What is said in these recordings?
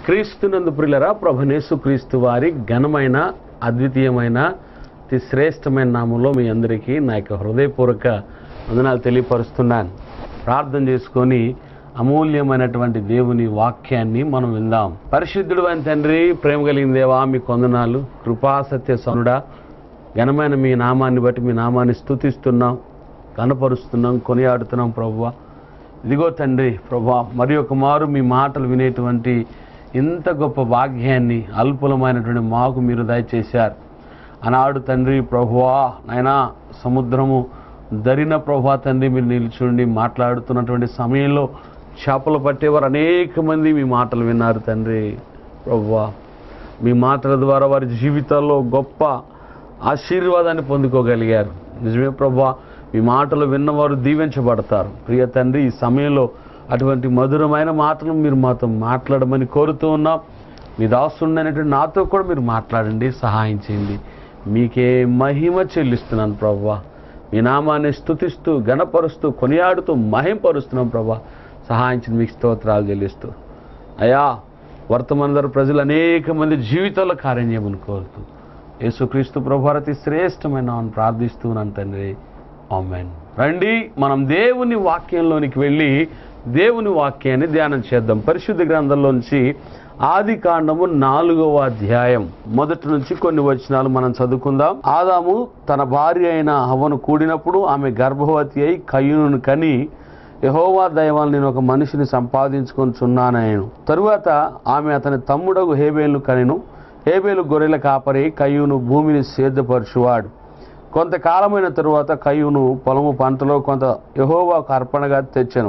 క్రీస్తునందు ప్రిలరా ప్రభనేసు క్రీస్తు వారి ఘనమైన అద్వితీయమైన అతి శ్రేష్టమైన నామంలో మీ అందరికీ నా యొక్క హృదయపూర్వక వందనాలు తెలియపరుస్తున్నాను ప్రార్థన చేసుకొని అమూల్యమైనటువంటి దేవుని వాక్యాన్ని మనం విందాం పరిశుద్ధుడు అని తండ్రి ప్రేమ కలిగిన దేవా మీ కొందనాలు కృపా సత్య సనుడా ఘనమైన మీ నామాన్ని బట్టి మీ నామాన్ని స్తుతిస్తున్నాం కనపరుస్తున్నాం కొనియాడుతున్నాం ప్రభువా ఇదిగో తండ్రి ప్రభా మరి ఒక మారు మీ మాటలు వినేటువంటి ఇంత గొప్ప భాగ్యాన్ని అల్పులమైనటువంటి మాకు మీరు దయచేశారు ఆనాడు తండ్రి ప్రభువా నాయనా సముద్రము దరిన ప్రభా తండ్రి మీరు నిల్చుండి మాట్లాడుతున్నటువంటి సమయంలో చేపలు పట్టేవారు అనేక మంది మీ మాటలు విన్నారు తండ్రి ప్రభువా మీ మాటల ద్వారా వారి జీవితాల్లో గొప్ప ఆశీర్వాదాన్ని పొందుకోగలిగారు నిజమే ప్రభా మీ మాటలు విన్నవారు దీవించబడతారు ప్రియ తండ్రి ఈ సమయంలో అటువంటి మధురమైన మాటలు మీరు మాతో మాట్లాడమని కోరుతూ ఉన్నాం మీ దాసుండైనటువంటి నాతో కూడా మీరు మాట్లాడండి సహాయం చేయండి మీకే మహిమ చెల్లిస్తున్నాను ప్రభా మీ నామాన్ని స్తుతిస్తూ గణపరుస్తూ కొనియాడుతూ మహింపరుస్తున్నాం ప్రభా సహాయించిన మీకు స్తోత్రాలు చెల్లిస్తూ అయా వర్తమానదర ప్రజలు అనేక మంది జీవితాల్లో కార్యం చేయమని కోరుతూ యేసుక్రీస్తు ప్రభువారతి శ్రేష్టమైన నామమున ప్రార్థిస్తున్నాను తండ్రి ఆమెన్ రండి మనం దేవుని వాక్యంలోనికి వెళ్ళి దేవుని వాక్యాన్ని ధ్యానం చేద్దాం పరిశుద్ధ గ్రంథంలోంచి ఆది కాండము నాలుగవ అధ్యాయం మొదటి నుంచి కొన్ని వచనాలు మనం చదువుకుందాం ఆదాము తన భార్య అయిన హవను కూడినప్పుడు ఆమె గర్భవతి అయి కయ్యూను కని యహోవా దైవాలు నేను ఒక మనిషిని సంపాదించుకొని చున్నానను తరువాత ఆమె అతని తమ్ముడగు హేబేలు కనెను హేబేలు గొర్రెల కాపరి కయ్యూను భూమిని సేద్యపరచువాడు కొంతకాలమైన తరువాత కయ్యూను పొలము పంటలో కొంత యహోవాకు అర్పణగా తెచ్చెను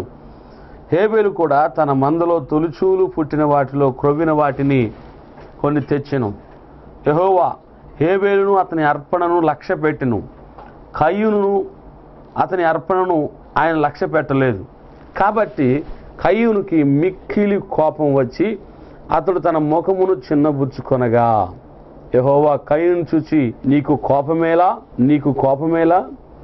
హేబేలు కూడా తన మందలో తొలిచూలు పుట్టిన వాటిలో క్రొవ్విన వాటిని కొన్ని తెచ్చెను యహోవా హేబేలును అతని అర్పణను లక్ష్య పెట్టెను కయ్యూను అతని అర్పణను ఆయన లక్ష్య పెట్టలేదు కాబట్టి కయ్యూనికి మిక్కిలి కోపం వచ్చి అతడు తన ముఖమును చిన్నబుచ్చుకొనగా యహోవా కయ్యూను చూచి నీకు కోపమేలా నీకు కోపమేలా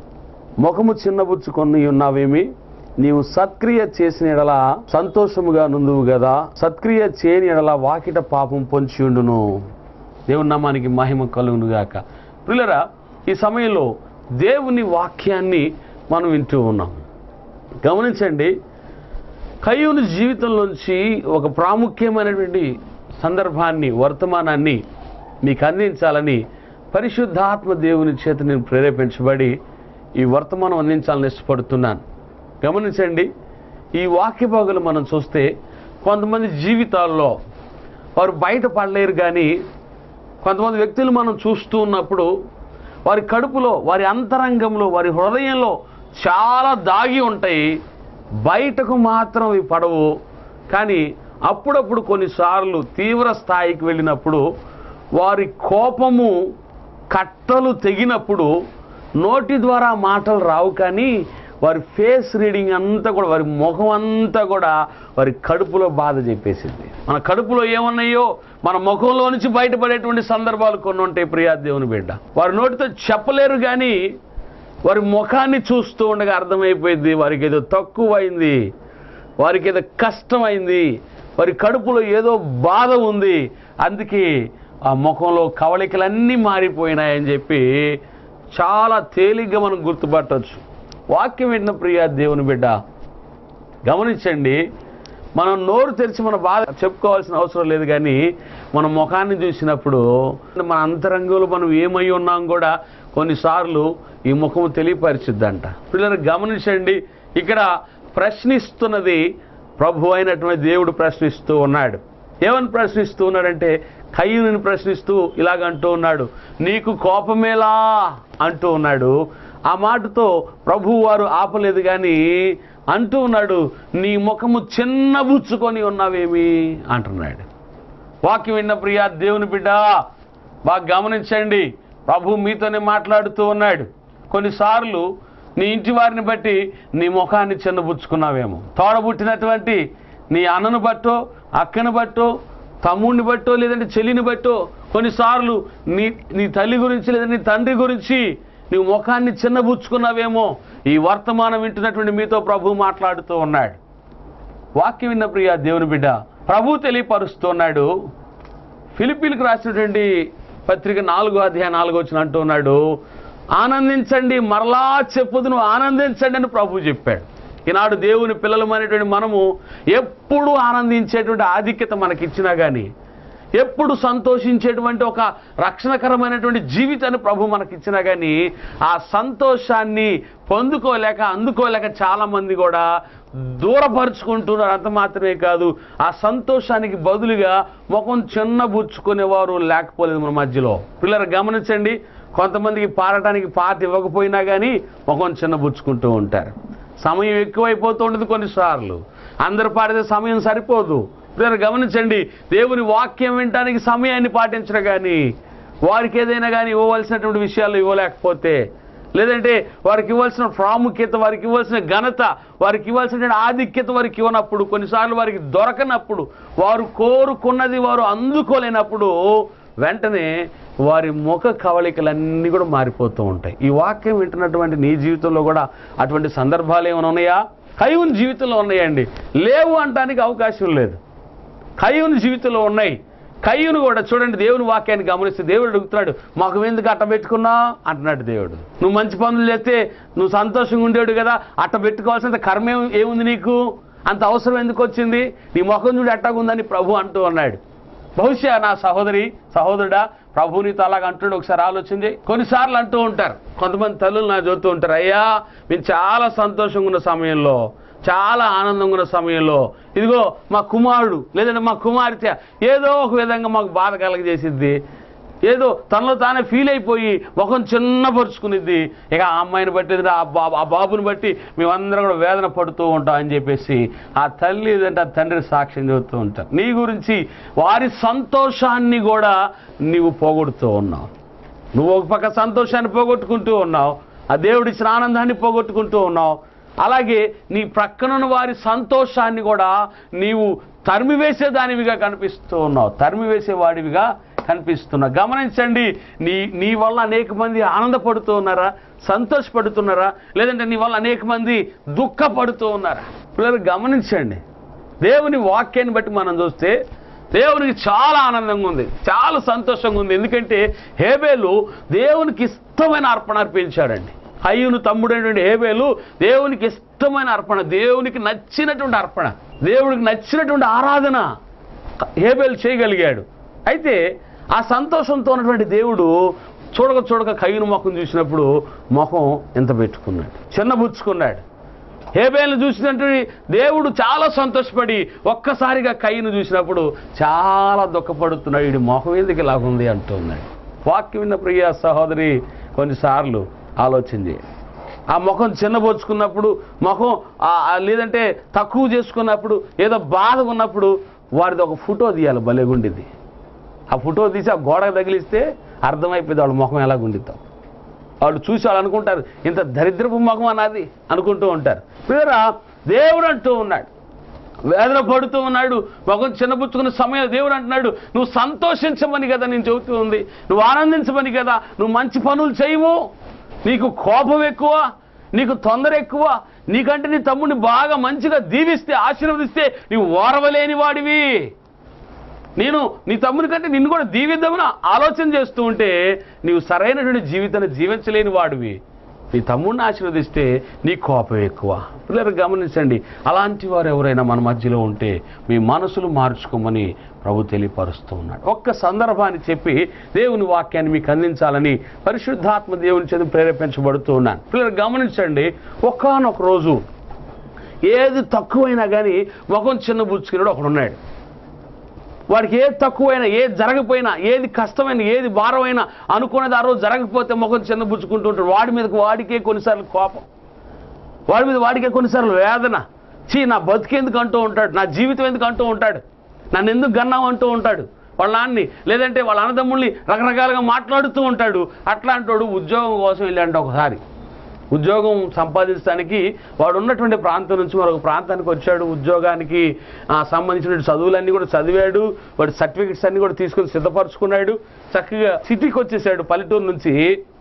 ముఖము చిన్నబుచ్చుకొని ఉన్నావేమి నీవు సత్క్రియ చేసిన ఎడల సంతోషముగా నుందువు కదా సత్క్రియ చేయని ఎడల వాకిట పాపం పొంచి ఉండును దేవుని నామానికి మహిమ కలుగును గాక పిల్లరా ఈ సమయంలో దేవుని వాక్యాన్ని మనం వింటూ ఉన్నాం గమనించండి కయ్యూని జీవితంలోంచి ఒక ప్రాముఖ్యమైనటువంటి సందర్భాన్ని వర్తమానాన్ని మీకు అందించాలని పరిశుద్ధాత్మ దేవుని చేత నేను ప్రేరేపించబడి ఈ వర్తమానం అందించాలని ఇష్టపడుతున్నాను గమనించండి ఈ వాక్య భాగాలు మనం చూస్తే కొంతమంది జీవితాల్లో వారు బయట పడలేరు కానీ కొంతమంది వ్యక్తులు మనం చూస్తూ ఉన్నప్పుడు వారి కడుపులో వారి అంతరంగంలో వారి హృదయంలో చాలా దాగి ఉంటాయి బయటకు మాత్రం ఇవి పడవు కానీ అప్పుడప్పుడు కొన్నిసార్లు తీవ్ర స్థాయికి వెళ్ళినప్పుడు వారి కోపము కట్టలు తెగినప్పుడు నోటి ద్వారా మాటలు రావు కానీ వారి ఫేస్ రీడింగ్ అంతా కూడా వారి ముఖం అంతా కూడా వారి కడుపులో బాధ చెప్పేసింది మన కడుపులో ఏమున్నాయో మన ముఖంలో నుంచి బయటపడేటువంటి సందర్భాలు కొన్ని ఉంటాయి ప్రియా దేవుని బిడ్డ వారి నోటితో చెప్పలేరు కానీ వారి ముఖాన్ని చూస్తూ ఉండగా అర్థమైపోయింది వారికి ఏదో తక్కువైంది వారికి ఏదో కష్టమైంది వారి కడుపులో ఏదో బాధ ఉంది అందుకే ఆ ముఖంలో కవళికలన్నీ మారిపోయినాయని చెప్పి చాలా తేలిగ్గా మనం గుర్తుపట్టవచ్చు వాక్యం విన్న ప్రియా దేవుని బిడ్డ గమనించండి మనం నోరు తెరిచి మన బాధ చెప్పుకోవాల్సిన అవసరం లేదు కానీ మన ముఖాన్ని చూసినప్పుడు మన అంతరంగంలో మనం ఏమై ఉన్నాం కూడా కొన్నిసార్లు ఈ ముఖము తెలియపరిచిద్దంట పిల్లలు గమనించండి ఇక్కడ ప్రశ్నిస్తున్నది ప్రభు అయినటువంటి దేవుడు ప్రశ్నిస్తూ ఉన్నాడు ఏమని ప్రశ్నిస్తూ ఉన్నాడంటే కయ్యూని ప్రశ్నిస్తూ ఇలాగ అంటూ ఉన్నాడు నీకు కోపమేలా అంటూ ఉన్నాడు ఆ మాటతో ప్రభు వారు ఆపలేదు కానీ అంటూ ఉన్నాడు నీ ముఖము చిన్నబుచ్చుకొని ఉన్నావేమి అంటున్నాడు వాక్యం విన్న ప్రియా దేవుని బిడ్డ బాగా గమనించండి ప్రభు మీతోనే మాట్లాడుతూ ఉన్నాడు కొన్నిసార్లు నీ ఇంటి వారిని బట్టి నీ ముఖాన్ని చిన్నబుచ్చుకున్నావేమో తోడబుట్టినటువంటి నీ అన్నను బట్టో అక్కను బట్టో తమ్ముడిని బట్టో లేదంటే చెల్లిని బట్టో కొన్నిసార్లు నీ నీ తల్లి గురించి లేదంటే నీ తండ్రి గురించి నీవు ముఖాన్ని చిన్నబుచ్చుకున్నావేమో ఈ వర్తమానం వింటున్నటువంటి మీతో ప్రభు మాట్లాడుతూ ఉన్నాడు వాక్యం విన్న ప్రియ దేవుని బిడ్డ ప్రభు తెలియపరుస్తున్నాడు ఫిలిపీలకు రాసినటువంటి పత్రిక నాలుగో అధ్యాయం నాలుగో వచ్చిన అంటున్నాడు ఆనందించండి మరలా చెప్పుదును ఆనందించండి అని ప్రభు చెప్పాడు ఈనాడు దేవుని పిల్లలమైనటువంటి మనము ఎప్పుడు ఆనందించేటువంటి ఆధిక్యత మనకిచ్చినా కానీ ఎప్పుడు సంతోషించేటువంటి ఒక రక్షణకరమైనటువంటి జీవితాన్ని ప్రభు మనకిచ్చినా కానీ ఆ సంతోషాన్ని పొందుకోలేక అందుకోలేక చాలామంది కూడా దూరపరుచుకుంటున్నారు అంత మాత్రమే కాదు ఆ సంతోషానికి బదులుగా ముఖం చిన్నబుచ్చుకునేవారు లేకపోలేదు మన మధ్యలో పిల్లలు గమనించండి కొంతమందికి పాడటానికి పాట ఇవ్వకపోయినా కానీ ముఖం చిన్నబుచ్చుకుంటూ ఉంటారు సమయం ఎక్కువైపోతూ ఉంటుంది కొన్నిసార్లు అందరు పాడితే సమయం సరిపోదు పిల్లలు గమనించండి దేవుని వాక్యం వినటానికి సమయాన్ని పాటించరు కానీ వారికి ఏదైనా కానీ ఇవ్వవలసినటువంటి విషయాలు ఇవ్వలేకపోతే లేదంటే వారికి ఇవ్వాల్సిన ప్రాముఖ్యత వారికి ఇవ్వాల్సిన ఘనత వారికి ఇవ్వాల్సిన ఆధిక్యత వారికి ఇవ్వనప్పుడు కొన్నిసార్లు వారికి దొరకనప్పుడు వారు కోరుకున్నది వారు అందుకోలేనప్పుడు వెంటనే వారి ముఖ కవళికలన్నీ కూడా మారిపోతూ ఉంటాయి ఈ వాక్యం వింటున్నటువంటి నీ జీవితంలో కూడా అటువంటి సందర్భాలు ఏమైనా ఉన్నాయా కయ్యూని జీవితంలో ఉన్నాయండి లేవు అనడానికి అవకాశం లేదు కయ్యూని జీవితంలో ఉన్నాయి కయ్యూను కూడా చూడండి దేవుని వాక్యాన్ని గమనిస్తే దేవుడు అడుగుతున్నాడు మాకు ఎందుకు అట్ట పెట్టుకున్నా అంటున్నాడు దేవుడు నువ్వు మంచి పనులు చేస్తే నువ్వు సంతోషంగా ఉండేవాడు కదా అట్ట పెట్టుకోవాల్సినంత కర్మ ఏం- ఏముంది నీకు అంత అవసరం ఎందుకు వచ్చింది నీ ముఖం చూడు ఎట్టాగుందని ప్రభు అంటూ అన్నాడు బహుశా నా సహోదరి సహోదరుడా ప్రభు నీతో అలాగ అంటున్నాడు ఒకసారి ఆలోచించి కొన్నిసార్లు అంటూ ఉంటారు కొంతమంది తల్లులు నా చూస్తూ ఉంటారు అయ్యా మేము చాలా సంతోషంగా ఉన్న సమయంలో చాలా ఆనందంగా ఉన్న సమయంలో ఇదిగో మా కుమారుడు లేదంటే మా కుమార్తె ఏదో ఒక విధంగా మాకు బాధ కలగజేసిద్ది ఏదో తనలో తానే ఫీల్ అయిపోయి ముఖం చిన్నపరుచుకునిద్ది ఇక ఆ అమ్మాయిని బట్టి ఆ బాబు ఆ బాబుని బట్టి మేమందరం కూడా వేదన పడుతూ ఉంటాం అని చెప్పేసి ఆ తల్లి ఏదంటే ఆ తండ్రి సాక్ష్యం చెబుతూ ఉంటారు నీ గురించి వారి సంతోషాన్ని కూడా నీవు పోగొడుతూ ఉన్నావు నువ్వు ఒక పక్క సంతోషాన్ని పోగొట్టుకుంటూ ఉన్నావు ఆ దేవుడిచ్చిన ఆనందాన్ని పోగొట్టుకుంటూ ఉన్నావు అలాగే నీ ప్రక్కనున్న వారి సంతోషాన్ని కూడా నీవు తరిమివేసే దానివిగా కనిపిస్తూ ఉన్నావు తరిమివేసే వాడివిగా కనిపిస్తున్నావు గమనించండి నీ నీ వల్ల అనేక మంది ఆనందపడుతూ ఉన్నారా సంతోషపడుతున్నారా లేదంటే నీ వల్ల అనేక మంది దుఃఖపడుతూ ఉన్నారా పిల్లలు గమనించండి దేవుని వాక్యాన్ని బట్టి మనం చూస్తే దేవునికి చాలా ఆనందంగా ఉంది చాలా సంతోషంగా ఉంది ఎందుకంటే హేబేలు దేవునికి ఇష్టమైన అర్పణ అర్పించాడండి అయ్యును తమ్ముడైనటువంటి హేబేలు దేవునికి ఇష్టమైన అర్పణ దేవునికి నచ్చినటువంటి అర్పణ దేవుడికి నచ్చినటువంటి ఆరాధన హేబేలు చేయగలిగాడు అయితే ఆ సంతోషంతో ఉన్నటువంటి దేవుడు చూడక చూడక కయ్యను ముఖం చూసినప్పుడు ముఖం ఎంత పెట్టుకున్నాడు చిన్నబుచ్చుకున్నాడు హేబేల్ని చూసినట్టు దేవుడు చాలా సంతోషపడి ఒక్కసారిగా కయ్యను చూసినప్పుడు చాలా దుఃఖపడుతున్నాడు వీడి మొహం ఎందుకు ఇలా ఉంది అంటున్నాడు వాక్యం విన్న ప్రియ సహోదరి కొన్నిసార్లు ఆలోచించి ఆ ముఖం చిన్నబోచుకున్నప్పుడు ముఖం ఆ- ఆ లేదంటే తక్కువ చేసుకున్నప్పుడు ఏదో బాధ ఉన్నప్పుడు వారిది ఒక ఫోటో తీయాలి భలేగుండిద్ది ఆ ఫోటో తీసి ఆ గోడకు తగిలిస్తే అర్థమైపోయింది వాళ్ళ ముఖం ఎలా గుండిద్దాం వాళ్ళు చూసి వాళ్ళు అనుకుంటారు ఇంత దరిద్రపు ముఖం అన్నది అనుకుంటూ ఉంటారు పిల్లరా దేవుడు అంటూ ఉన్నాడు వేదన పడుతూ ఉన్నాడు ముఖం చిన్నపుచ్చుకున్న సమయం దేవుడు అంటున్నాడు నువ్వు సంతోషించమని కదా నేను చెబుతూ ఉంది నువ్వు ఆనందించమని కదా నువ్వు మంచి పనులు చేయవు నీకు కోపం ఎక్కువ నీకు తొందర ఎక్కువ నీకంటే నీ తమ్ముడిని బాగా మంచిగా దీవిస్తే ఆశీర్వదిస్తే నీవు ఓరవలేని వాడివి నేను నీ తమ్ముని కంటే నిన్ను కూడా దీవిద్దామని ఆలోచన చేస్తూ ఉంటే నీవు సరైనటువంటి జీవితాన్ని జీవించలేని వాడివి నీ తమ్ముడిని ఆశీర్వదిస్తే నీ కోపం ఎక్కువ పిల్లలు గమనించండి అలాంటి వారు ఎవరైనా మన మధ్యలో ఉంటే మీ మనసులు మార్చుకోమని ప్రభు తెలియపరుస్తూ ఉన్నాడు ఒక్క సందర్భాన్ని చెప్పి దేవుని వాక్యాన్ని మీకు అందించాలని పరిశుద్ధాత్మ దేవుని చేత ప్రేరేపించబడుతూ ఉన్నాను పిల్లలు గమనించండి ఒకానొక రోజు ఏది తక్కువైనా కానీ ముఖం చిన్న బుచ్చుకున్నాడు ఒకడున్నాడు వాడికి ఏది తక్కువైనా ఏది జరగపోయినా ఏది కష్టమైన ఏది భారమైనా అనుకున్నది ఆ రోజు జరగకపోతే ముఖం చిన్నబుచ్చుకుంటూ ఉంటాడు వాడి మీదకి వాడికే కొన్నిసార్లు కోపం వాడి మీద వాడికే కొన్నిసార్లు వేదన చీ నా బతికెందుకు అంటూ ఉంటాడు నా జీవితం ఎందుకు అంటూ ఉంటాడు నన్ను ఎందుకు గన్నావు అంటూ ఉంటాడు వాళ్ళ నాన్ని లేదంటే వాళ్ళ అన్నదమ్ముల్ని రకరకాలుగా మాట్లాడుతూ ఉంటాడు అట్లాంటోడు ఉద్యోగం కోసం వెళ్ళాడు ఒకసారి ఉద్యోగం సంపాదించడానికి వాడు ఉన్నటువంటి ప్రాంతం నుంచి మరొక ప్రాంతానికి వచ్చాడు ఉద్యోగానికి ఆ, సంబంధించిన చదువులన్నీ కూడా చదివాడు వాడి సర్టిఫికెట్స్ అన్ని కూడా తీసుకొని సిద్ధపరచుకున్నాడు చక్కగా సిటీకి వచ్చేసాడు పల్లెటూరు నుంచి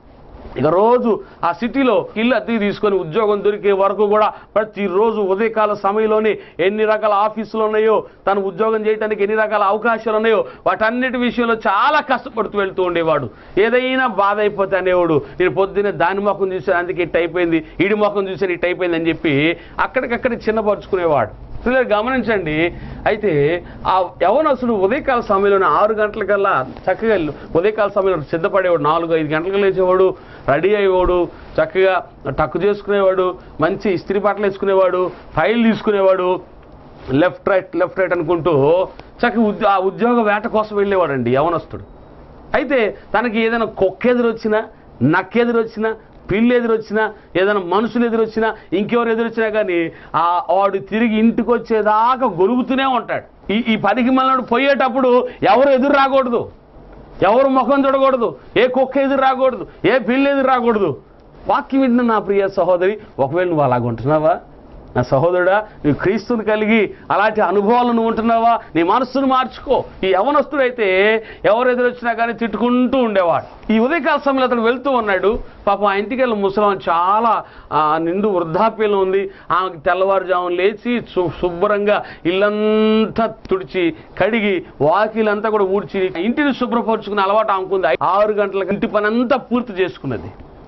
ఇక రోజు ఆ సిటీలో ఇల్లు అద్దెకి తీసుకొని ఉద్యోగం దొరికే వరకు కూడా ప్రతిరోజు ఉదయకాల సమయంలోనే ఎన్ని రకాల ఆఫీసులు ఉన్నాయో తను ఉద్యోగం చేయడానికి ఎన్ని రకాల అవకాశాలు ఉన్నాయో వాటన్నిటి విషయంలో చాలా కష్టపడుతూ వెళ్తూ ఉండేవాడు ఏదైనా బాధ అయిపోతే అనేవాడు నేను పొద్దున్నే దాని ముఖం చూశాను అందుకే ఇట్ అయిపోయింది ఈడి ముఖం చూశాను ఇట్ అయిపోయింది అని చెప్పి అక్కడికక్కడ చిన్నపరుచుకునేవాడు పిల్లలు గమనించండి అయితే ఆ యవనస్తుడు ఉదయకాల సమయంలోనే ఆరు గంటలకల్లా చక్కగా ఉదయకాల సమయంలో సిద్ధపడేవాడు నాలుగు ఐదు గంటలకు లేచేవాడు రెడీ అయ్యేవాడు చక్కగా టక్కు చేసుకునేవాడు మంచి ఇస్త్రీ బట్టలు వేసుకునేవాడు ఫైల్ తీసుకునేవాడు లెఫ్ట్ రైట్ లెఫ్ట్ రైట్ అనుకుంటూ చక్కగా ఉద్యో ఆ ఉద్యోగ వేట కోసం వెళ్ళేవాడండి యవనస్తుడు అయితే తనకి ఏదైనా కుక్క ఎదురొచ్చినా నక్క ఎదురొచ్చినా పిల్లి ఎదురొచ్చినా ఏదైనా మనుషులు ఎదురొచ్చినా ఇంకెవరు ఎదురొచ్చినా కానీ ఆ వాడు తిరిగి ఇంటికి వచ్చేదాకా గొరుగుతూనే ఉంటాడు ఈ ఈ పనికి మళ్ళీ పోయేటప్పుడు ఎవరు ఎదురు రాకూడదు ఎవరు ముఖం చూడకూడదు ఏ కుక్క ఎదురు రాకూడదు ఏ పిల్లి ఎదురు రాకూడదు వాక్యం వింటున్న నా ప్రియ సహోదరి ఒకవేళ నువ్వు అలాగ ఉంటున్నావా నా సహోదరుడా నువ్వు క్రీస్తుని కలిగి అలాంటి అనుభవాలు నువ్వు ఉంటున్నావా నీ మనస్సును మార్చుకో ఈ యవనస్తుడైతే ఎవరు ఎదురొచ్చినా కానీ తిట్టుకుంటూ ఉండేవాడు ఈ ఉదయకాల సమయంలో అతను వెళ్తూ ఉన్నాడు పాపం ఆ ఇంటికి వెళ్ళిన ముసలాం చాలా ఆ, నిండు వృద్ధాప్యంలో ఉంది ఆమెకి తెల్లవారుజామున లేచి శు- శుభ్రంగా ఇల్లంతా తుడిచి కడిగి వాకిలంతా కూడా ఊడ్చి ఇంటిని శుభ్రపరుచుకునే అలవాటు ఆమెకుంది ఆరు గంటలకు ఇంటి పని అంతా పూర్తి చేసుకున్నది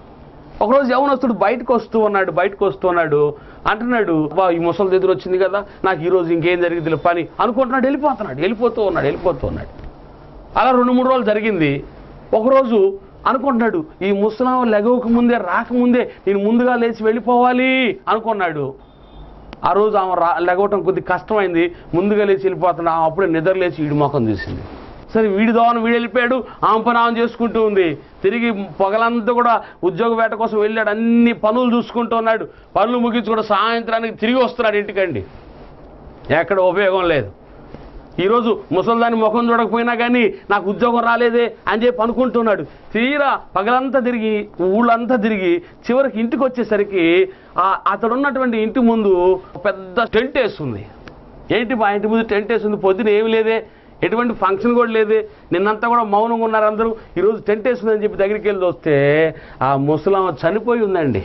ఒకరోజు యవనస్తుడు బయటకు వస్తూ ఉన్నాడు బయటకు వస్తూ ఉన్నాడు అంటున్నాడు బా ఈ ముసలి దగ్గర వచ్చింది కదా నాకు ఈ రోజు ఇంకేం జరిగింది పని అనుకుంటున్నాడు వెళ్ళిపోతున్నాడు వెళ్ళిపోతూ ఉన్నాడు వెళ్ళిపోతూ ఉన్నాడు అలా రెండు మూడు రోజులు జరిగింది ఒకరోజు అనుకుంటున్నాడు ఈ ముసలాం లెగవక ముందే రాకముందే నేను ముందుగా లేచి వెళ్ళిపోవాలి అనుకున్నాడు ఆ రోజు ఆమె రా లెగవటం కొద్ది కష్టమైంది ముందుగా లేచి వెళ్ళిపోతున్నాడు ఆమె అప్పుడే నిద్ర లేచి ఈడి మొఖం చూసింది సరే వీడి దోవన వీడు వెళ్ళిపోయాడు ఆమె పని ఆమె చేసుకుంటూ ఉంది తిరిగి పొగలంతా కూడా ఉద్యోగ వేట కోసం వెళ్ళాడు అన్ని పనులు చూసుకుంటూ ఉన్నాడు పనులు ముగించి కూడా సాయంత్రానికి తిరిగి వస్తున్నాడు ఇంటికండి ఎక్కడ ఉపయోగం లేదు ఈరోజు ముసల్దాని ముఖం చూడకపోయినా కానీ నాకు ఉద్యోగం రాలేదే అని చెప్పి అనుకుంటున్నాడు తీరా పగలంతా తిరిగి ఊళ్ళంతా తిరిగి చివరికి ఇంటికి వచ్చేసరికి ఆ అతడు ఉన్నటువంటి ఇంటి ముందు ఒక పెద్ద టెంట్ వేస్తుంది ఏంటి మా ఇంటి ముందు టెంట్ వేస్తుంది పొద్దున ఏమి లేదే ఎటువంటి ఫంక్షన్ కూడా లేదే నిన్నంతా కూడా మౌనంగా ఉన్నారు అందరూ ఈరోజు టెంట్ వేస్తుందని చెప్పి దగ్గరికి వెళ్ళి వస్తే ఆ ముసలామ చనిపోయి ఉందండి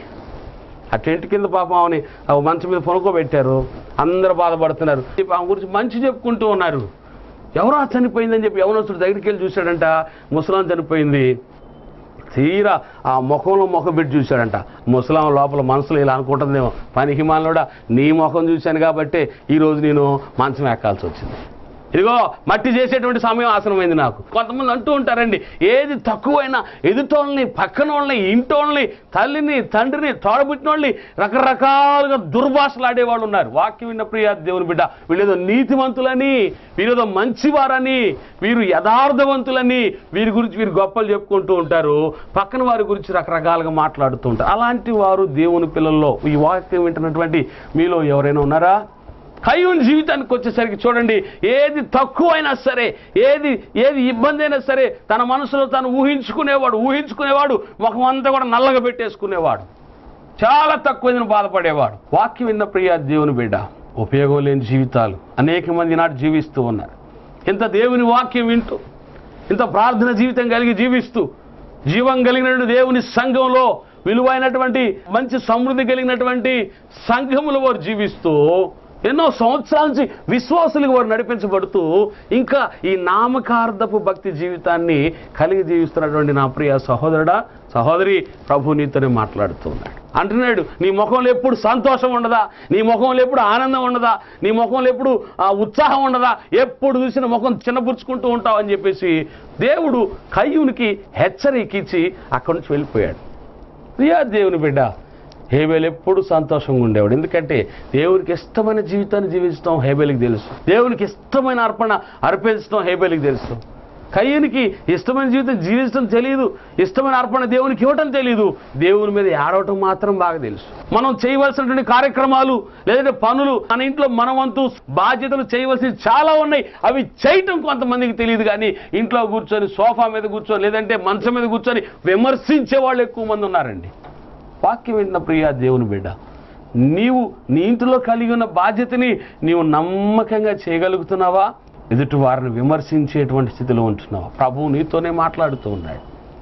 ఆ టెంట్ కింద పాపం ఆమెని ఆ మంచం మీద పొనుకోబెట్టారు అందరూ బాధపడుతున్నారు చెప్పి ఆమె గురించి మంచి చెప్పుకుంటూ ఉన్నారు ఎవరో చనిపోయిందని చెప్పి యవనస్తుడు దగ్గరికి వెళ్ళి చూశాడంట ముసలాం చనిపోయింది తీరా ఆ ముఖంలో ముఖం పెట్టి చూశాడంట ముసలాం లోపల మనసులో ఇలా అనుకుంటుందేమో పని హిమాలనుడా నీ ముఖం చూశాను కాబట్టే ఈరోజు నేను మంచం ఎక్కాల్సి వచ్చింది ఇదిగో మట్టి చేసేటువంటి సమయం ఆసనమైంది నాకు కొంతమంది అంటూ ఉంటారండి ఏది తక్కువైనా ఎదుటోళ్ళని పక్కన వాళ్ళని ఇంటోళ్ళని తల్లిని తండ్రిని తోడబుట్టినోళ్ళని రకరకాలుగా దుర్భాషలు ఆడేవాళ్ళు ఉన్నారు వాక్యం విన్న ప్రియ దేవుని బిడ్డ వీళ్ళేదో నీతివంతులని వీరేదో మంచివారని వీరు యథార్థవంతులని వీరి గురించి వీరు గొప్పలు చెప్పుకుంటూ ఉంటారు పక్కన వారి గురించి రకరకాలుగా మాట్లాడుతూ ఉంటారు అలాంటి వారు దేవుని పిల్లల్లో ఈ వాక్యం వింటున్నటువంటి మీలో ఎవరైనా ఉన్నారా కయ్యూని జీవితానికి వచ్చేసరికి చూడండి ఏది తక్కువైనా సరే ఏది ఏది ఇబ్బంది అయినా సరే తన మనసులో తను ఊహించుకునేవాడు ఊహించుకునేవాడు ముఖం అంతా కూడా నల్లగా పెట్టేసుకునేవాడు చాలా తక్కువైన బాధపడేవాడు వాక్యం విన్న ప్రియ దేవుని బిడ్డ ఉపయోగం లేని జీవితాలు అనేక మంది నాటి జీవిస్తూ ఉన్నారు ఇంత దేవుని వాక్యం వింటూ ఇంత ప్రార్థన జీవితం కలిగి జీవిస్తూ జీవం కలిగిన దేవుని సంఘంలో విలువైనటువంటి మంచి సమృద్ధి కలిగినటువంటి సంఘములు వారు జీవిస్తూ ఎన్నో సంవత్సరాల నుంచి విశ్వాసులుగా వారు నడిపించబడుతూ ఇంకా ఈ నామకార్థపు భక్తి జీవితాన్ని కలిగి జీవిస్తున్నటువంటి నా ప్రియ సహోదరుడా సహోదరి ప్రభు నీతోనే మాట్లాడుతూ ఉన్నాడు అంటున్నాడు నీ ముఖంలో ఎప్పుడు సంతోషం ఉండదా నీ ముఖంలో ఎప్పుడు ఆనందం ఉండదా నీ ముఖంలో ఎప్పుడు ఆ, ఉత్సాహం ఉండదా ఎప్పుడు చూసిన ముఖం చిన్నపుచ్చుకుంటూ ఉంటావు అని చెప్పేసి దేవుడు కయ్యూనికి హెచ్చరికిచ్చి అక్కడి నుంచి వెళ్ళిపోయాడు ప్రియా దేవుని బిడ్డ హేబేల్ ఎప్పుడు సంతోషంగా ఉండేవాడు ఎందుకంటే దేవునికి ఇష్టమైన జీవితాన్ని జీవించడం హేబేల్కి తెలుసు దేవునికి ఇష్టమైన అర్పణ అర్పించడం హేబేల్కి తెలుసు కయ్యనికి ఇష్టమైన జీవితం జీవించడం తెలియదు ఇష్టమైన అర్పణ దేవునికి ఇవ్వటం తెలియదు దేవుని మీద ఏడవటం మాత్రం బాగా తెలుసు మనం చేయవలసినటువంటి కార్యక్రమాలు లేదంటే పనులు మన ఇంట్లో మన వంతు బాధ్యతలు చేయవలసి చాలా ఉన్నాయి అవి చేయటం కొంతమందికి తెలియదు కానీ ఇంట్లో కూర్చొని సోఫా మీద కూర్చొని లేదంటే మంచం మీద కూర్చొని విమర్శించే వాళ్ళు ఎక్కువ మంది ఉన్నారండి వాక్యం వింటున్న ప్రియ దేవుని బిడ్డ నీవు నీ ఇంటిలో కలిగి ఉన్న బాధ్యతని నీవు నమ్మకంగా చేయగలుగుతున్నావా ఎదుటి వారిని విమర్శించేటువంటి స్థితిలో ఉంటున్నావా ప్రభువు నీతోనే మాట్లాడుతూ ఉన్నాడు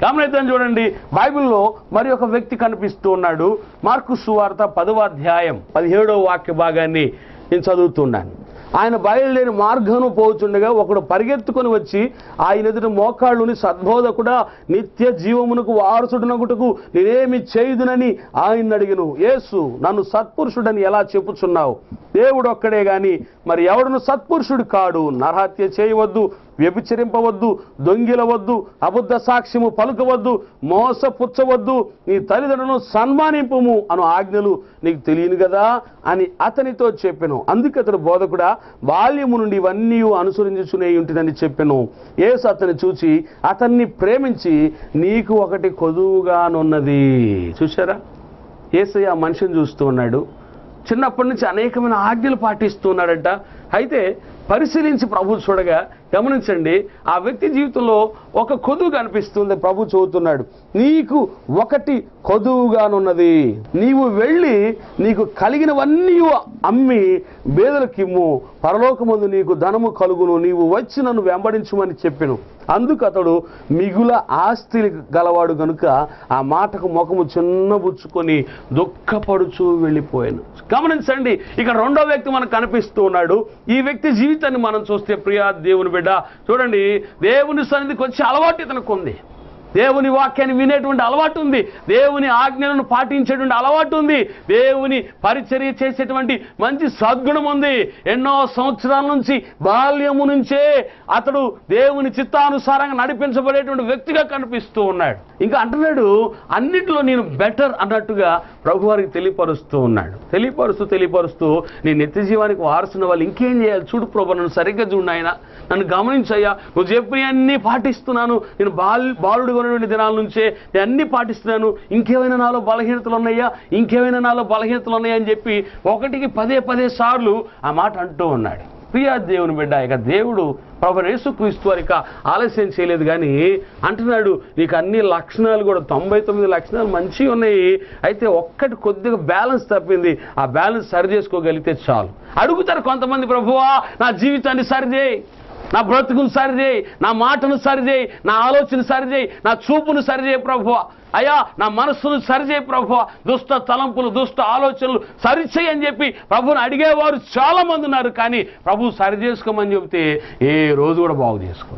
గమనిద్దాం చూడండి బైబిల్లో మరి ఒక వ్యక్తి కనిపిస్తూ ఉన్నాడు మార్కు సువార్త పదవ అధ్యాయం పదిహేడవ వాక్య భాగాన్ని నేను చదువుతున్నాను ఆయన బయలుదేరి మార్గమును పోచుండగా ఒకడు పరిగెత్తుకొని వచ్చి ఆయన ఎదుట మోకాళ్ళుని సద్బోధకుడా నిత్య జీవమునకు వారసుడునగుటకు నేనేమి చేయుదునని ఆయన అడిగిను యేసు నన్ను సత్పురుషుడని ఎలా చెప్పుచున్నావు దేవుడు ఒక్కడే గాని మరి ఎవడును సత్పురుషుడు కాడు నరహత్య చేయవద్దు వ్యభిచరింపవద్దు దొంగిలవద్దు అబద్ధ సాక్ష్యము పలుకవద్దు మోసపుచ్చవద్దు నీ తల్లిదండ్రులను సన్మానింపుము అను ఆజ్ఞలు నీకు తెలియను కదా అని అతనితో చెప్పెను అందుకే అతడు బోధకుడా బాల్యము నుండి ఇవన్నీ అనుసరించుచునే ఉంటుందని చెప్పెను యేసు అతన్ని చూచి అతన్ని ప్రేమించి నీకు ఒకటి కొదువుగానున్నది చూసారా ఏసయ్య ఆ మనిషిని చూస్తూ ఉన్నాడు చిన్నప్పటి నుంచి అనేకమైన ఆజ్ఞలు పాటిస్తూ ఉన్నాడంట అయితే పరిశీలించి ప్రభు చూడగా గమనించండి ఆ వ్యక్తి జీవితంలో ఒక కొదువు కనిపిస్తుంది ప్రభు చదువుతున్నాడు నీకు ఒకటి కొదువుగానున్నది నీవు వెళ్ళి నీకు కలిగినవన్నీ అమ్మి బేదలకిమ్ము పరలోకమందు నీకు ధనము కలుగును నీవు వచ్చి నన్ను వెంబడించుమని చెప్పెను అందుకు అతడు మిగుల ఆస్తి గలవాడు గనుక ఆ మాటకు ముఖము చిన్నబుచ్చుకొని దుఃఖపడుచు వెళ్ళిపోయాను గమనించండి ఇక్కడ రెండో వ్యక్తి మనకు కనిపిస్తూ ఉన్నాడు ఈ వ్యక్తి జీవితాన్ని మనం చూస్తే ప్రియా దేవుని బిడ్డ చూడండి దేవుని సన్నిధికి వచ్చి అలవాటు ఇతనికి ఉంది దేవుని వాక్యాన్ని వినేటువంటి అలవాటు ఉంది దేవుని ఆజ్ఞలను పాటించేటువంటి అలవాటు ఉంది దేవుని పరిచర్య చేసేటువంటి మంచి సద్గుణం ఉంది ఎన్నో సంవత్సరాల నుంచి బాల్యము నుంచే అతడు దేవుని చిత్తానుసారంగా నడిపించబడేటువంటి వ్యక్తిగా కనిపిస్తూ ఉన్నాడు ఇంకా అంటున్నాడు అన్నిటిలో నేను బెటర్ అన్నట్టుగా ప్రభు వారికి తెలియపరుస్తూ ఉన్నాడు తెలియపరుస్తూ తెలియపరుస్తూ నీ నిత్య జీవానికి వారసున్న వాళ్ళు ఇంకేం చేయాలి చూడు ప్రభు నన్ను సరిగ్గా చూడు ఆయన నన్ను గమనించయ్యా నువ్వు చెప్పినవన్నీ పాటిస్తున్నాను నేను బాల్ బాలుడుగా ఉన్నటువంటి దినాల నుంచే నేను అన్ని పాటిస్తున్నాను ఇంకేమైనా నాలో బలహీనతలు ఉన్నాయా ఇంకేమైనా నాలో బలహీనతలు ఉన్నాయా అని చెప్పి ఒకటికి పదే పదే సార్లు ఆ మాట అంటూ ఉన్నాడు ప్రియా దేవుని బిడ్డ ఇక దేవుడు ప్రభు యేసుక్రీస్తు వారి ఇక ఆలస్యం చేయలేదు కానీ అంటున్నాడు నీకు అన్ని లక్షణాలు కూడా తొంభై తొమ్మిది లక్షణాలు మంచిగా ఉన్నాయి అయితే ఒక్కటి కొద్దిగా బ్యాలెన్స్ తప్పింది ఆ బ్యాలెన్స్ సరి చేసుకోగలిగితే చాలు అడుగుతారు కొంతమంది ప్రభువా నా జీవితాన్ని సరిచేయి నా బ్రతుకును సరిచేయి నా మాటను సరిచేయి నా ఆలోచన సరిచేయి నా చూపును సరిచేయి ప్రభు అయ్యా నా మనస్సును సరిచేయి ప్రభు దుష్ట తలంపులు దుష్ట ఆలోచనలు సరిచేయి అని చెప్పి ప్రభుని అడిగేవారు చాలా మంది ఉన్నారు కానీ ప్రభు సరి చేసుకోమని చెబితే ఏ రోజు కూడా బాగు చేసుకోరు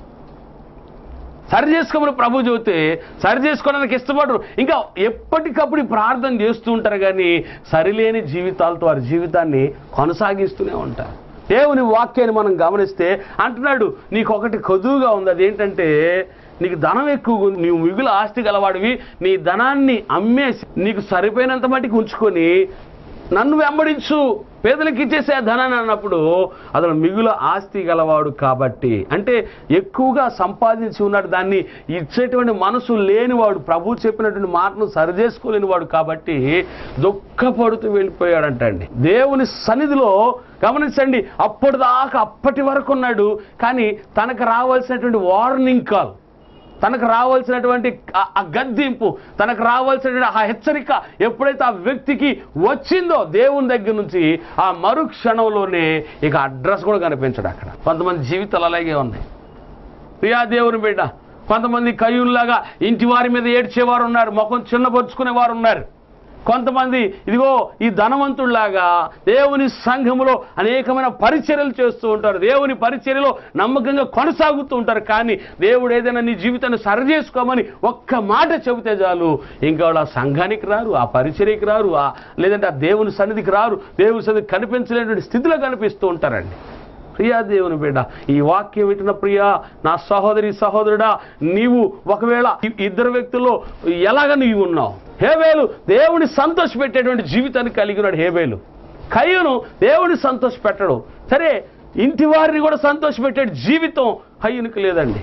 సరి చేసుకోమని ప్రభు చెబితే సరి చేసుకోవడానికి ఇష్టపడరు ఇంకా ఎప్పటికప్పుడు ఈ ప్రార్థన చేస్తూ ఉంటారు కానీ సరిలేని జీవితాలతో వారి జీవితాన్ని కొనసాగిస్తూనే ఉంటారు దేవుని వాక్యాన్ని మనం గమనిస్తే అంటున్నాడు నీకు ఒకటి కొదువుగా ఉంది అదేంటంటే నీకు ధనం ఎక్కువ ఉంది నీవు మిగులు ఆస్తి గలవాడివి నీ ధనాన్ని అమ్మేసి నీకు సరిపోయినంత మటుకు ఉంచుకొని నన్ను వెంబడించు పేదలకు ఇచ్చేసే ఆ ధనాన్ని అన్నప్పుడు అతను మిగుల ఆస్తి గలవాడు కాబట్టి అంటే ఎక్కువగా సంపాదించి ఉన్నాడు దాన్ని ఇచ్చేటువంటి మనసు లేనివాడు ప్రభు చెప్పినటువంటి మాటను సరిచేసుకోలేని వాడు కాబట్టి దుఃఖపడుతూ వెళ్ళిపోయాడంటండి దేవుని సన్నిధిలో గమనించండి అప్పటిదాకా అప్పటి వరకు ఉన్నాడు కానీ తనకు రావాల్సినటువంటి వార్నింగ్ కాల్ తనకు రావాల్సినటువంటి ఆ- ఆ గద్దింపు తనకు రావాల్సినటువంటి ఆ హెచ్చరిక ఎప్పుడైతే ఆ వ్యక్తికి వచ్చిందో దేవుని దగ్గర నుంచి ఆ మరు క్షణంలోనే ఇక అడ్రస్ కూడా కనిపించడు అక్కడ కొంతమంది జీవితాలు అలాగే ఉన్నాయి ప్రియా దేవుని బిడ్డ కొంతమంది కయ్యూల్లాగా ఇంటి వారి మీద ఏడ్చేవారు ఉన్నారు ముఖం చిన్నపరుచుకునే వారు ఉన్నారు కొంతమంది ఇదిగో ఈ ధనవంతుల్లాగా దేవుని సంఘములో అనేకమైన పరిచర్యలు చేస్తూ ఉంటారు దేవుని పరిచర్యలో నమ్మకంగా కొనసాగుతూ ఉంటారు కానీ దేవుడు ఏదైనా నీ జీవితాన్ని సరిచేసుకోమని ఒక్క మాట చెబితే చాలు ఇంకా వాళ్ళు ఆ సంఘానికి రారు ఆ పరిచర్యకి రారు ఆ లేదంటే ఆ దేవుని సన్నిధికి రారు దేవుని సన్నిధి కనిపించలేనటువంటి స్థితిలో కనిపిస్తూ ఉంటారండి ప్రియా దేవుని బిడ్డ ఈ వాక్యం వింటున్న ప్రియా నా సహోదరి సహోదరుడా నీవు ఒకవేళ ఈ ఇద్దరు వ్యక్తుల్లో ఎలాగ నీవు ఉన్నావు హేబేలు దేవుని సంతోషపెట్టేటువంటి జీవితాన్ని కలిగి ఉన్నాడు హేబేలు కయ్యను దేవుని సంతోషపెట్టడు సరే ఇంటి వారిని కూడా సంతోషపెట్టే జీవితం కయ్యనికి లేదండి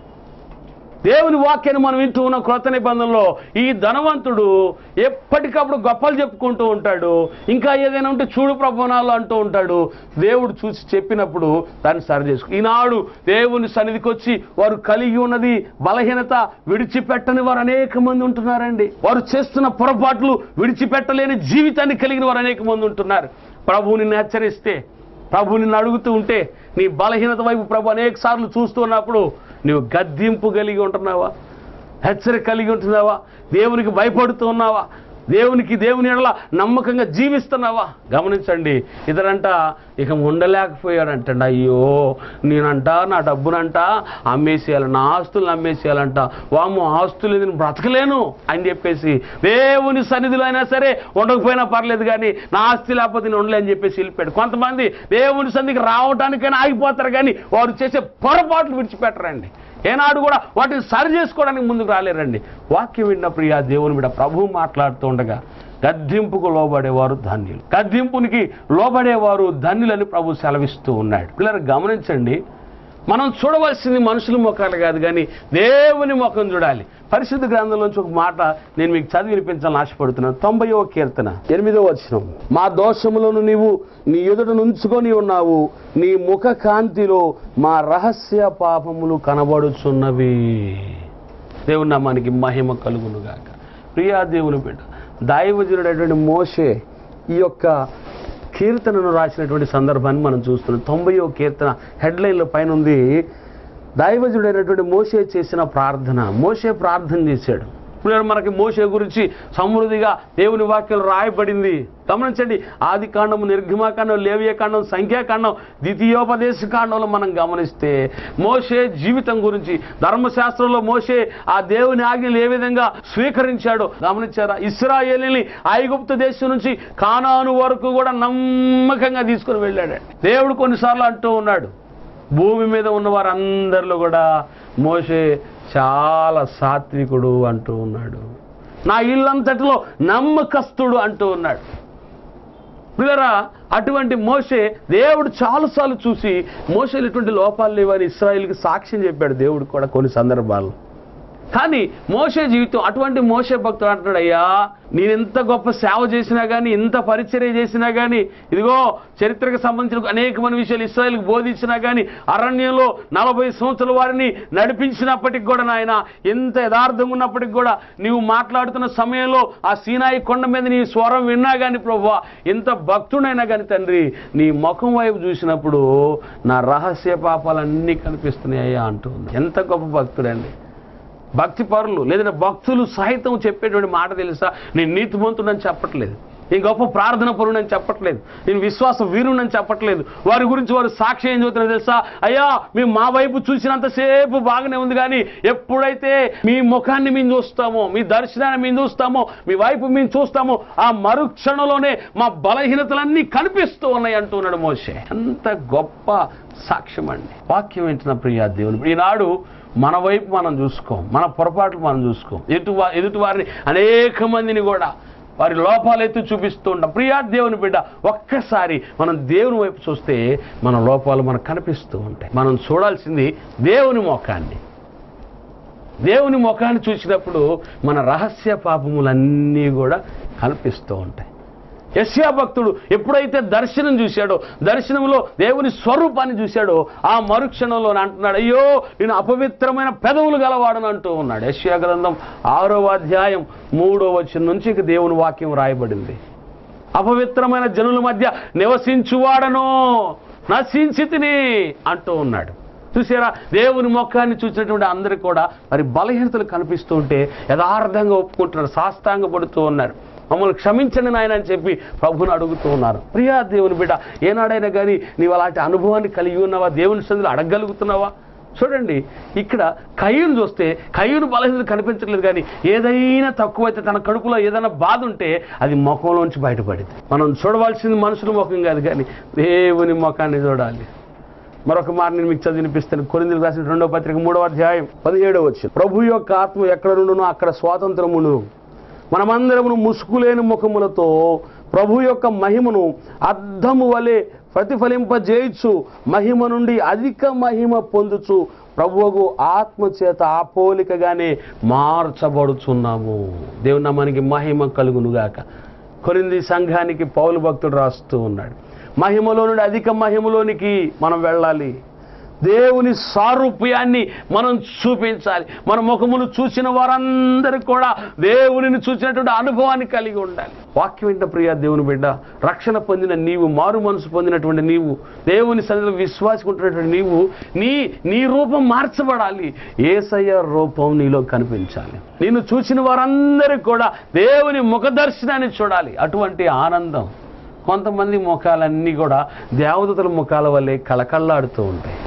దేవుని వాక్యాన్ని మనం వింటూ ఉన్న క్రొత్త నిబంధనలో ఈ ధనవంతుడు ఎప్పటికప్పుడు గొప్పలు చెప్పుకుంటూ ఉంటాడు ఇంకా ఏదైనా ఉంటే చూడు ప్రబోనాలు అంటూ ఉంటాడు దేవుడు చూసి చెప్పినప్పుడు దాన్ని సరి చేసుకో ఈనాడు దేవుని సన్నిధికి వచ్చి వారు కలిగి ఉన్నది బలహీనత విడిచిపెట్టని వారు అనేక మంది ఉంటున్నారండి వారు చేస్తున్న పొరపాట్లు విడిచిపెట్టలేని జీవితాన్ని కలిగిన వారు అనేక మంది ఉంటున్నారు ప్రభువు నిన్ను హెచ్చరిస్తే ప్రభు నిన్ను అడుగుతూ ఉంటే నీ బలహీనత వైపు ప్రభు అనేక సార్లు చూస్తూ ఉన్నప్పుడు నీవు గద్దింపు కలిగి ఉంటున్నావా హెచ్చరిక కలిగి ఉంటున్నావా దేవునికి భయపడుతూ ఉన్నావా దేవునికి దేవుని ఎడల నమ్మకంగా జీవిస్తున్నావా గమనించండి ఇతరంట ఇక ఉండలేకపోయాడంటండి అయ్యో నేనంట నా డబ్బునంట అమ్మేసేయాలి నా ఆస్తులను అమ్మేసేయాలంట వాము ఆస్తులు నేను బ్రతకలేను అని చెప్పేసి దేవుని సన్నిధిలో అయినా సరే ఉండకపోయినా పర్లేదు కానీ నా ఆస్తి లేకపోతే నేను ఉండలే అని చెప్పేసి వెళ్ళిపోయాడు కొంతమంది దేవుని సన్నిధికి రావడానికైనా ఆగిపోతారు కానీ వారు చేసే పొరపాట్లు విడిచిపెట్టరండి ఏనాడు కూడా వాటిని సరి చేసుకోవడానికి ముందుకు రాలేరండి వాక్యం విన్న ప్రియా దేవుని బిడ్డ ప్రభువు మాట్లాడుతూ ఉండగా గద్దింపుకు లోబడేవారు ధన్యులు గద్దింపునికి లోబడేవారు ధన్యులని ప్రభు సెలవిస్తూ ఉన్నాడు పిల్లలు గమనించండి మనం చూడవలసింది మనుషుల ముఖాలు కాదు కానీ దేవుని ముఖం చూడాలి పరిశుద్ధ గ్రంథంలోంచి ఒక మాట నేను మీకు చదివి వినిపించాలని ఆశపడుతున్నాను తొంభైవ కీర్తన ఎనిమిదో వచనం మా దోషములను నీవు నీ ఎదుట నుంచుకొని ఉన్నావు నీ ముఖ కాంతిలో మా రహస్య పాపములు కనబడుచున్నవి దేవుని నామానికి మహిమ కలుగునుగాక ప్రియా దేవుని బిడ్డ దైవజనుడైనటువంటి మోషే ఈ యొక్క కీర్తనను రాసినటువంటి సందర్భాన్ని మనం చూస్తున్నాం తొంభైవ కీర్తన హెడ్లైన్ల పైన ఉంది దైవజుడైనటువంటి మోషే చేసిన ప్రార్థన మోషే ప్రార్థన చేశాడు ఇప్పుడు మనకి మోషే గురించి సమృద్ధిగా దేవుని వాక్యం రాయబడింది గమనించండి ఆది కాండము నిర్గమాకాండం లేవియకాండం సంఖ్యాకాండం ద్వితీయోపదేశ కాండంలో మనం గమనిస్తే మోషే జీవితం గురించి ధర్మశాస్త్రంలో మోషే ఆ దేవుని ఆజ్ఞలు ఏ విధంగా స్వీకరించాడో గమనించారా ఇస్రాయేలీని ఐగుప్తు దేశం నుంచి కానాను వరకు కూడా నమ్మకంగా తీసుకుని వెళ్ళాడు దేవుడు కొన్నిసార్లు అంటూ ఉన్నాడు భూమి మీద ఉన్న వారందరిలో కూడా మోషే చాలా సాత్వికుడు అంటూ ఉన్నాడు నా ఇల్లంతటిలో నమ్మకస్తుడు అంటూ ఉన్నాడు పిల్లరా అటువంటి మోషే దేవుడు చాలాసార్లు చూసి మోషేలు ఇటువంటి లోపాలు లేవని ఇస్రాయిల్కి సాక్ష్యం చెప్పాడు దేవుడు కూడా కొన్ని సందర్భాల్లో కానీ మోషే జీవితం అటువంటి మోషే భక్తుడు అంటున్నాడు అయ్యా నేను ఎంత గొప్ప సేవ చేసినా కానీ ఇంత పరిచర్య చేసినా కానీ ఇదిగో చరిత్రకు సంబంధించిన అనేకమైన విషయాలు ఇస్రాయల్కి బోధించినా కానీ అరణ్యంలో నలభై సంవత్సరాల వారిని నడిపించినప్పటికి కూడా నాయన ఎంత యథార్థంగా ఉన్నప్పటికి కూడా నీవు మాట్లాడుతున్న సమయంలో ఆ సీనాయి కొండ మీద నీ స్వరం విన్నా కానీ ప్రభు ఎంత భక్తుడైనా కానీ తండ్రి నీ ముఖం వైపు చూసినప్పుడు నా రహస్య పాపాలన్నీ కనిపిస్తున్నాయ్యా అంటూ ఉంది ఎంత గొప్ప భక్తుడండి భక్తి పరులు లేదంటే భక్తులు సహితం చెప్పేటువంటి మాట తెలుసా నేను నీతిమంతుడని చెప్పట్లేదు నేను గొప్ప ప్రార్థన పరుడని చెప్పట్లేదు నేను విశ్వాస వీరుడని చెప్పట్లేదు వారి గురించి వారు సాక్షి ఏం చెబుతున్నారు తెలుసా అయ్యా మేము మా వైపు చూసినంతసేపు బాగానే ఉంది కానీ ఎప్పుడైతే మీ ముఖాన్ని మేము చూస్తామో మీ దర్శనాన్ని మేము చూస్తామో మీ వైపు మేము చూస్తామో ఆ మరుక్షణంలోనే మా బలహీనతలన్నీ కనిపిస్తూ ఉన్నాయి అంటున్నాడు మోషే ఎంత గొప్ప సాక్ష్యం అండి వాక్యం వింటున్న ప్రియా దేవుని ఈనాడు మన వైపు మనం చూసుకోం మన పొరపాట్లు మనం చూసుకోం ఎటు వా- ఎదుటి వారిని అనేక మందిని కూడా వారి లోపాలు ఎత్తి చూపిస్తూ ఉంటాం ప్రియా దేవుని బిడ్డ ఒక్కసారి మనం దేవుని వైపు చూస్తే మన లోపాలు మనకు కనిపిస్తూ ఉంటాయి మనం చూడాల్సింది దేవుని ముఖాన్ని దేవుని ముఖాన్ని చూసినప్పుడు మన రహస్య పాపములన్నీ కూడా కనిపిస్తూ ఉంటాయి యశ్యా భక్తుడు ఎప్పుడైతే దర్శనం చూశాడో దర్శనంలో దేవుని స్వరూపాన్ని చూశాడో ఆ మరుక్షణంలో అంటున్నాడు అయ్యో నేను అపవిత్రమైన పెదవులు గలవాడని అంటూ ఉన్నాడు యశ్యా గ్రంథం ఆరవ అధ్యాయం మూడో వచ్చిన నుంచి ఇక దేవుని వాక్యం రాయబడింది అపవిత్రమైన జనుల మధ్య నివసించువాడను నశించి తిని అంటూ ఉన్నాడు చూసారా దేవుని ముఖాన్ని చూసినటువంటి అందరికీ కూడా మరి బలహీనతలు కనిపిస్తూ ఉంటే యథార్థంగా ఒప్పుకుంటున్నారు సాష్టాంగ పడుతూ ఉన్నారు మమ్మల్ని క్షమించండి నాయన అని చెప్పి ప్రభుని అడుగుతూ ఉన్నారు ప్రియా దేవుని బిడ్డ ఏనాడైనా కానీ నీవు అలాంటి అనుభవాన్ని కలిగి ఉన్నావా దేవుని సందులో అడగగలుగుతున్నావా చూడండి ఇక్కడ కయ్యూను చూస్తే కయ్యూను బలహీనత కనిపించట్లేదు కానీ ఏదైనా తక్కువైతే తన కడుపులో ఏదైనా బాధ ఉంటే అది ముఖంలోంచి బయటపడింది మనం చూడవలసింది మనుషుల ముఖం కాదు కానీ దేవుని ముఖాన్ని చూడాలి మరొక మాట నేను మీకు చదివినిపిస్తాను కొరిందులకు రాసిన రెండో పత్రిక మూడవ అధ్యాయం పదిహేడవ వచ్చి ప్రభు యొక్క ఆత్మ ఎక్కడ నుండునో అక్కడ స్వాతంత్రమును మనమందరమును ముసుగులేని ముఖములతో ప్రభు యొక్క మహిమను అద్దము వలె ప్రతిఫలింపజేయచ్చు మహిమ నుండి అధిక మహిమ పొందుచు ప్రభువుకు ఆత్మ చేత ఆ పోలికగానే మార్చబడుచున్నాము దేవుని నామానికి మహిమ కలుగునుగాక కొరింది సంఘానికి పౌలు భక్తుడు రాస్తూ ఉన్నాడు మహిమలో నుండి అధిక మహిమలోనికి మనం వెళ్ళాలి దేవుని సారూప్యాన్ని మనం చూపించాలి మన ముఖమును చూసిన వారందరూ కూడా దేవునిని చూసినటువంటి అనుభవాన్ని కలిగి ఉండాలి వాక్యం వింట ప్రియ దేవుని బిడ్డ రక్షణ పొందిన నీవు మారు మనసు పొందినటువంటి నీవు దేవుని సన్నిధిలో విశ్వాసకుంటున్నటువంటి నీవు నీ నీ రూపం మార్చబడాలి ఏసయ్య రూపం నీలో కనిపించాలి నిన్ను చూసిన వారందరూ కూడా దేవుని ముఖ దర్శనాన్ని చూడాలి అటువంటి ఆనందం కొంతమంది ముఖాలన్నీ కూడా దేవదూతల ముఖాల వల్లే కళకళ్ళాడుతూ ఉంటాయి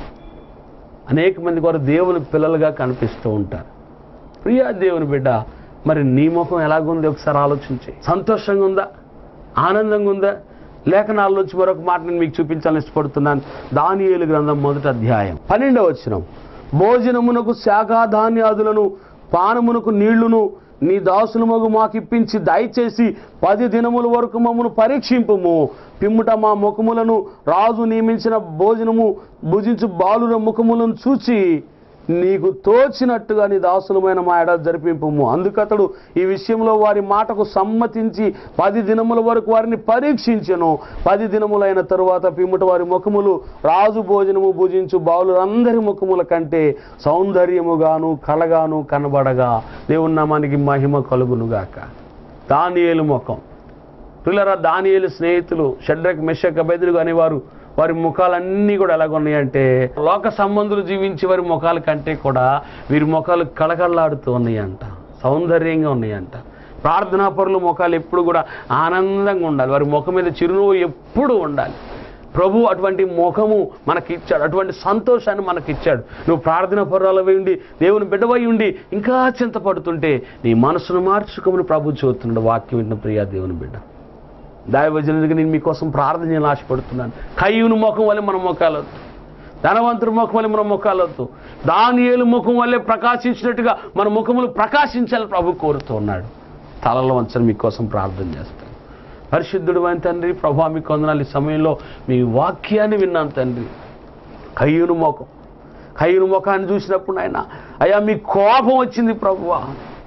అనేక మంది వారు దేవుని పిల్లలుగా కనిపిస్తూ ఉంటారు ప్రియా దేవుని బిడ్డ మరి నీ ముఖం ఎలాగుంది ఒకసారి ఆలోచించి సంతోషంగా ఉందా ఆనందంగా ఉందా లేఖనాల్లోంచి మరొక మాట నేను మీకు చూపించాలని ఇష్టపడుతున్నాను దానియేలు గ్రంథం మొదటి అధ్యాయం పన్నెండవ వచ్చిన భోజనమునకు శాఖాధాన్యాదులను పానమునకు నీళ్లును నీ దాసుల మగు మాకిప్పించి దయచేసి పది దినముల వరకు మమ్మను పరీక్షింపము పిమ్ముట మా ముఖములను రాజు నియమించిన భోజనము భుజించు బాలుర ముఖములను చూచి నీకు తోచినట్టుగా నీ దాసులమైన మా ఎడ జరిపింపము అందుకతడు ఈ విషయంలో వారి మాటకు సమ్మతించి పది దినముల వరకు వారిని పరీక్షించెను పది దినములైన తరువాత పిమ్ముట వారి ముఖములు రాజు భోజనము భుజించు బాలురందరి ముఖముల కంటే సౌందర్యముగాను కళగాను కనబడగా దేవుని నామానికి మహిమ కలుగునుగాక దానియేలు ముఖం పిల్లరా దానియేలు స్నేహితులు షడ్రక్ మెషక్ అభ్యర్థులు అనేవారు వారి ముఖాలన్నీ కూడా ఎలాగున్నాయంటే లోక సంబంధులు జీవించే వారి ముఖాల కంటే కూడా వీరి ముఖాలు కళకళలాడుతూ ఉన్నాయంట సౌందర్యంగా ఉన్నాయంట ప్రార్థనా పరుల ముఖాలు ఎప్పుడు కూడా ఆనందంగా ఉండాలి వారి ముఖం మీద చిరునవ్వు ఎప్పుడు ఉండాలి ప్రభు అటువంటి ముఖము మనకి ఇచ్చాడు అటువంటి సంతోషాన్ని మనకి ఇచ్చాడు నువ్వు ప్రార్థన పరులవై ఉండి దేవుని బిడ్డవై ఉండి ఇంకా చింతపడుతుంటే నీ మనసును మార్చుకోమని ప్రభు చూస్తున్నాడు వాక్యం వింటున్న ప్రియా దేవుని బిడ్డ దైవజనుడిగా నేను మీకోసం ప్రార్థన చేయాలని ఆశపడుతున్నాను కయ్యూని ముఖం వల్ల మన ముఖాలొద్దు ధనవంతుడి ముఖం వల్ల మన ముఖాలొద్దు దానియేలు ముఖం వల్లే ప్రకాశించినట్టుగా మన ముఖములు ప్రకాశించాలని ప్రభు కోరుతూ ఉన్నాడు తలలో వంచని మీకోసం ప్రార్థన చేస్తాను పరిశుద్ధుడు అని తండ్రి ప్రభా మీకు వందనాలు ఈ సమయంలో మీ వాక్యాన్ని విన్నాను తండ్రి కయ్యూను ముఖం కయ్యూను ముఖాన్ని చూసినప్పుడు ఆయన అయ్యా మీ కోపం వచ్చింది ప్రభువా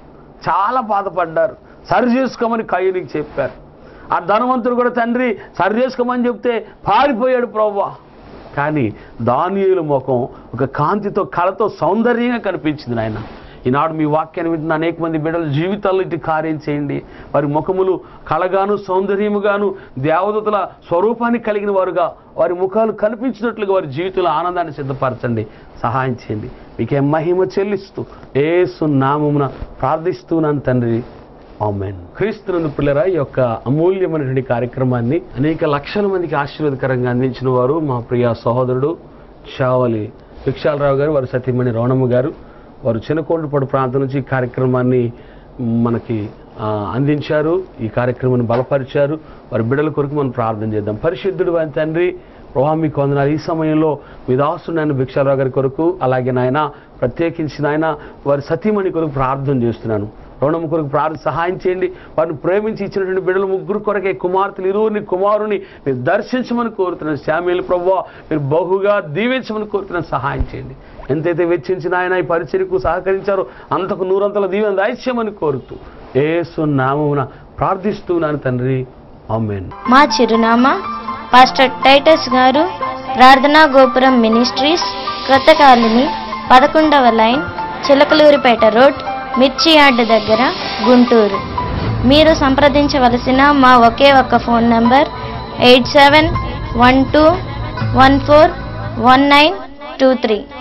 చాలా బాధపడ్డారు సరి చేసుకోమని కయ్యూనికి చెప్పారు ఆ ధనవంతుడు కూడా తండ్రి సరి చేసుకోమని చెప్తే పారిపోయాడు ప్రవ్వా కానీ దానియేలు ముఖం ఒక కాంతితో కళతో సౌందర్యంగా కనిపించింది నాయన ఈనాడు మీ వాక్యాన్ని వింటున్న అనేక మంది బిడ్డల జీవితాల్లో ఇటు కార్యం చేయండి వారి ముఖములు కళగాను సౌందర్యముగాను దేవదూతల స్వరూపాన్ని కలిగిన వారుగా వారి ముఖాలు కనిపించినట్లుగా వారి జీవితంలో ఆనందాన్ని సిద్ధపరచండి సహాయం చేయండి మీకే మహిమ చెల్లిస్తూ ఏసు నామమున ప్రార్థిస్తున్నాను తండ్రి ఆమెన్ క్రీస్తునందు పిల్లరా ఈ యొక్క అమూల్యమైనటువంటి కార్యక్రమాన్ని అనేక లక్షల మందికి ఆశీర్వాదకరంగా అందించిన వారు మా ప్రియ సహోదరుడు చావలి భిక్షాలరావు గారు వారి సతీమణి రవణమ్మ గారు వారు చిన్నకోటపాడు ప్రాంతం నుంచి ఈ కార్యక్రమాన్ని మనకి ఆ, అందించారు ఈ కార్యక్రమాన్ని బలపరిచారు వారి బిడ్డల కొరకు మనం ప్రార్థన చేద్దాం పరిశుద్ధుడు వారి తండ్రి ప్రభా మీకు వందనాలు ఈ సమయంలో మీ దాసుడు నాయన భిక్షారావు గారి కొరకు అలాగే నాయన ప్రత్యేకించి నాయన వారి సతీమణి కొరకు ప్రార్థన చేస్తున్నాను రుణము కొరకు ప్రార్థన సహాయం చేయండి వారిని ప్రేమించి ఇచ్చినటువంటి బిడ్డలు ముగ్గురు కొరకే కుమార్తెలు ఇరువురిని కుమారుని మీరు దర్శించమని కోరుతున్నాను శామ్యులు ప్రభు మీరు బహుగా దీవించమని కోరుతున్నాను సహాయం చేయండి ఎంతైతే వెచ్చించిన ఆయన ఈ పరిచర్యకు సహకరించారో అంతకు నూరంతల దీవెన దాయిత్యమని కోరుతూ ఏసు నామమున ప్రార్థిస్తున్నాను తండ్రి ఆమెన్ మా చిరునామా పాస్టర్ టైటస్ గారు ప్రార్థనా గోపురం మినిస్ట్రీస్ క్రొత్త కాలనీ పదకొండవ line Chilakaluripet road Mirchi yard దగ్గర గుంటూరు మీరు సంప్రదించవలసిన మా ఒకే ఒక్క phone number eight seven one two one four one nine two three